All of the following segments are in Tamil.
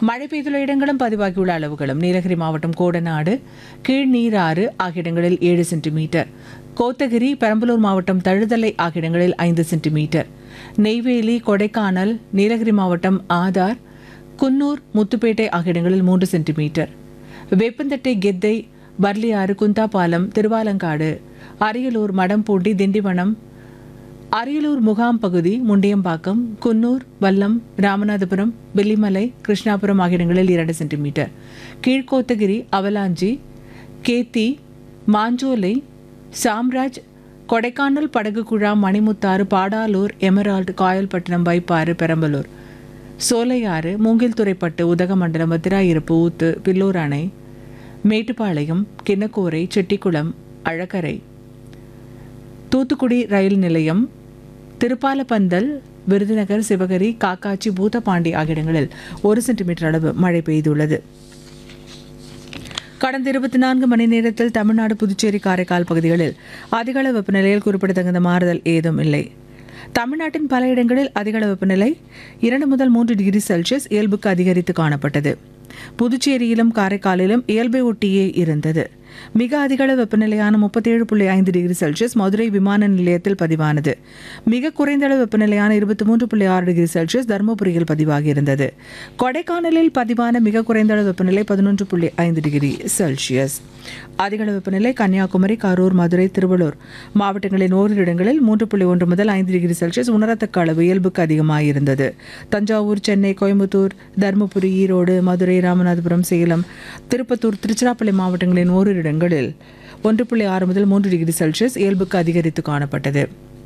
மழை பெய்துள்ள இடங்களும் பதிவாகியுள்ள அளவுகளும் நீலகிரி மாவட்டம் கோடநாடு கீழ்நீராறு ஆகிய இடங்களில் ஏழு சென்டிமீட்டர் கோத்தகிரி பெரம்பலூர் மாவட்டம் தழுதலை ஆகிய இடங்களில் ஐந்து சென்டிமீட்டர் நெய்வேலி கொடைக்கானல் நீலகிரி மாவட்டம் ஆதார் குன்னூர் முத்துப்பேட்டை ஆகிய இடங்களில் மூன்று சென்டிமீட்டர் வேப்பந்தட்டை கெத்தை பர்லியாறு குந்தாபாலம் திருவாலங்காடு அரியலூர் மடம்பூண்டி திண்டிவனம் அரியலூர் முகாம் பகுதி முண்டியம்பாக்கம் குன்னூர் வல்லம் ராமநாதபுரம் வெள்ளிமலை கிருஷ்ணாபுரம் ஆகிய இடங்களில் இரண்டு சென்டிமீட்டர் கீழ்கோத்தகிரி அவலாஞ்சி கேத்தி மாஞ்சோலை சாம்ராஜ் கொடைக்கானல் படகு குழாம் மணிமுத்தாறு பாடாலூர் எமரால்டு காயல்பட்டினம் வைப்பாறு பெரம்பலூர் சோலையாறு மூங்கில்துறைப்பட்டு உதகமண்டலம் வத்திராயிருப்பு ஊத்து பில்லூர் அணை மேட்டுப்பாளையம் கிண்ணக்கோரை செட்டிக்குளம் அழகரை தூத்துக்குடி ரயில் நிலையம் திருப்பாலப்பந்தல் விருதுநகர் சிவகரி காக்காச்சி பூதப்பாண்டி ஆகிய இடங்களில் ஒரு சென்டிமீட்டர் அளவு மழை பெய்துள்ளது கடந்த இருபத்தி நான்கு மணி நேரத்தில் தமிழ்நாடு புதுச்சேரி காரைக்கால் பகுதிகளில் அதிகளவு வெப்பநிலையில் குறிப்பிடத்தகுந்த மாறுதல் ஏதும் இல்லை தமிழ்நாட்டின் பல இடங்களில் அதிகளவு வெப்பநிலை இரண்டு முதல் மூன்று டிகிரி செல்சியஸ் இயல்புக்கு அதிகரித்து காணப்பட்டது புதுச்சேரியிலும் காரைக்காலிலும் இயல்பை ஒட்டியே இருந்தது மிக அதிகளவு வெப்பநிலையான முப்பத்தேழு புள்ளி ஐந்து டிகிரி செல்சியஸ் மதுரை விமான நிலையத்தில் பதிவானது மிக குறைந்த அளவு வெப்பநிலையான இருபத்தி மூன்று புள்ளி ஆறு டிகிரி செல்சியஸ் தருமபுரியில் பதிவாகியிருந்தது கொடைக்கானலில் பதிவான மிக குறைந்த அளவு வெப்பநிலை பதினொன்று புள்ளி ஐந்து டிகிரி செல்சியஸ் அதிகளவு வெப்பநிலை கன்னியாகுமரி கரூர் மதுரை திருவள்ளூர் மாவட்டங்களின் ஓரிரு இடங்களில் மூன்று புள்ளி ஒன்று முதல் ஐந்து டிகிரி செல்சியஸ் உணரத்தக்க அளவு இயல்புக்கு அதிகமாயிருந்தது தஞ்சாவூர் சென்னை கோயம்புத்தூர் தருமபுரி ஈரோடு மதுரை ராமநாதபுரம் சேலம் திருப்பத்தூர் திருச்சிராப்பள்ளி மாவட்டங்களின் ஓரிரு இடங்களில் ஒன்று புள்ளி ஆறு முதல் மூன்று டிகிரி செல்சியஸ் இயல்புக்கு அதிகரித்து காணப்பட்டது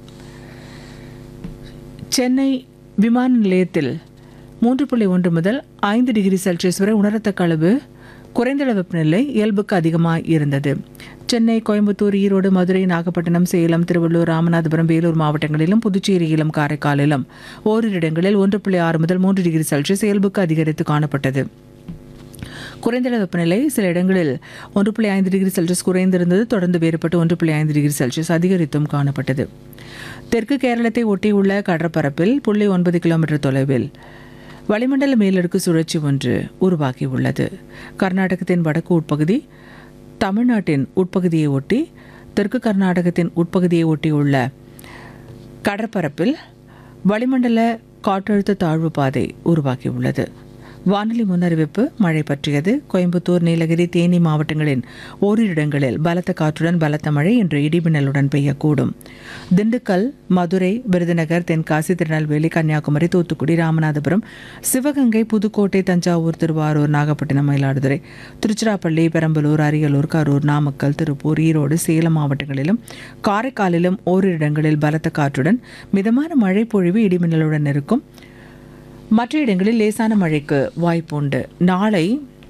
சென்னை விமான நிலையத்தில் மூன்று புள்ளி ஒன்று முதல் ஐந்து டிகிரி செல்சியஸ் வரை உணரத்தக்க அளவு குறைந்தளவு வெப்பநிலை இயல்புக்கு அதிகமாக இருந்தது சென்னை கோயம்புத்தூர் ஈரோடு மதுரை நாகப்பட்டினம் சேலம் திருவள்ளூர் ராமநாதபுரம் வேலூர் மாவட்டங்களிலும் புதுச்சேரியிலும் காரைக்காலிலும் ஓரிரு இடங்களில் ஒன்று புள்ளி ஆறு முதல் மூன்று டிகிரி செல்சியஸ் இயல்புக்கு அதிகரித்து காணப்பட்டது குறைந்த வெப்பநிலை சில இடங்களில் ஒன்று புள்ளி ஐந்து டிகிரி செல்சியஸ் குறைந்திருந்தது தொடர்ந்து வேறுபட்டு ஒன்று புள்ளி ஐந்து டிகிரி செல்சியஸ் அதிகரித்தும் காணப்பட்டது தெற்கு கேரளத்தை ஒட்டியுள்ள கடற்பரப்பில் புள்ளி ஒன்பது கிலோமீட்டர் தொலைவில் வளிமண்டல மேலடுக்கு சுழற்சி ஒன்று உருவாகியுள்ளது கர்நாடகத்தின் வடக்கு உட்பகுதி தமிழ்நாட்டின் உட்பகுதியை ஒட்டி தெற்கு கர்நாடகத்தின் உட்பகுதியை ஒட்டியுள்ள கடற்பரப்பில் வளிமண்டல காற்றழுத்த தாழ்வு பாதை உருவாகியுள்ளது வானிலை முன்னறிவிப்பு மழை பற்றியது கோயம்புத்தூர் நீலகிரி தேனி மாவட்டங்களின் ஓரிரு இடங்களில் பலத்த காற்றுடன் பலத்த மழை இன்று இடிமின்னலுடன் பெய்யக்கூடும் திண்டுக்கல் மதுரை விருதுநகர் தென்காசி திருநெல்வேலி கன்னியாகுமரி தூத்துக்குடி ராமநாதபுரம் சிவகங்கை புதுக்கோட்டை தஞ்சாவூர் திருவாரூர் நாகப்பட்டினம் மயிலாடுதுறை திருச்சிராப்பள்ளி பெரம்பலூர் அரியலூர் கரூர் நாமக்கல் திருப்பூர் ஈரோடு சேலம் மாவட்டங்களிலும் காரைக்காலிலும் ஓரிரு இடங்களில் பலத்த காற்றுடன் மிதமான மழை பொழிவு இடிமின்னலுடன் இருக்கும் மற்ற இடங்களில் லேசான மழைக்கு வாய்ப்புண்டு நாளை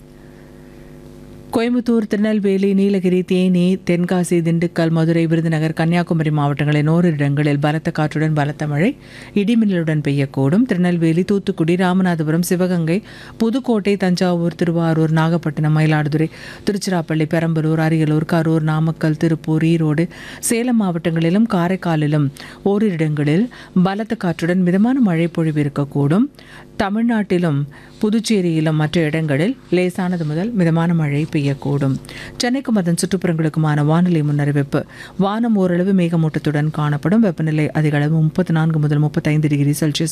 கோயம்புத்தூர் திருநெல்வேலி நீலகிரி தேனி தென்காசி திண்டுக்கல் மதுரை விருதுநகர் கன்னியாகுமரி மாவட்டங்களின் ஓரிரு இடங்களில் பலத்த காற்றுடன் பலத்த மழை இடிமின்னலுடன் பெய்யக்கூடும் திருநெல்வேலி தூத்துக்குடி ராமநாதபுரம் சிவகங்கை புதுக்கோட்டை தஞ்சாவூர் திருவாரூர் நாகப்பட்டினம் மயிலாடுதுறை திருச்சிராப்பள்ளி பெரம்பலூர் அரியலூர் கரூர் நாமக்கல் திருப்பூர் ஈரோடு சேலம் மாவட்டங்களிலும் காரைக்காலிலும் ஓரிரு இடங்களில் பலத்த காற்றுடன் மிதமான மழை பொழிவு இருக்கக்கூடும் தமிழ்நாட்டிலும் புதுச்சேரியிலும் மற்ற இடங்களில் லேசானது முதல் மிதமான மழை பெய்யக்கூடும் சென்னைக்கும் அதன் சுற்றுப்புறங்களுக்குமான வானிலை முன்னறிவிப்பு வானம் ஓரளவு மேகமூட்டத்துடன் காணப்படும் வெப்பநிலை அதிக அளவு முப்பத்தி நான்கு முதல் முப்பத்தைந்து டிகிரி செல்சியஸ்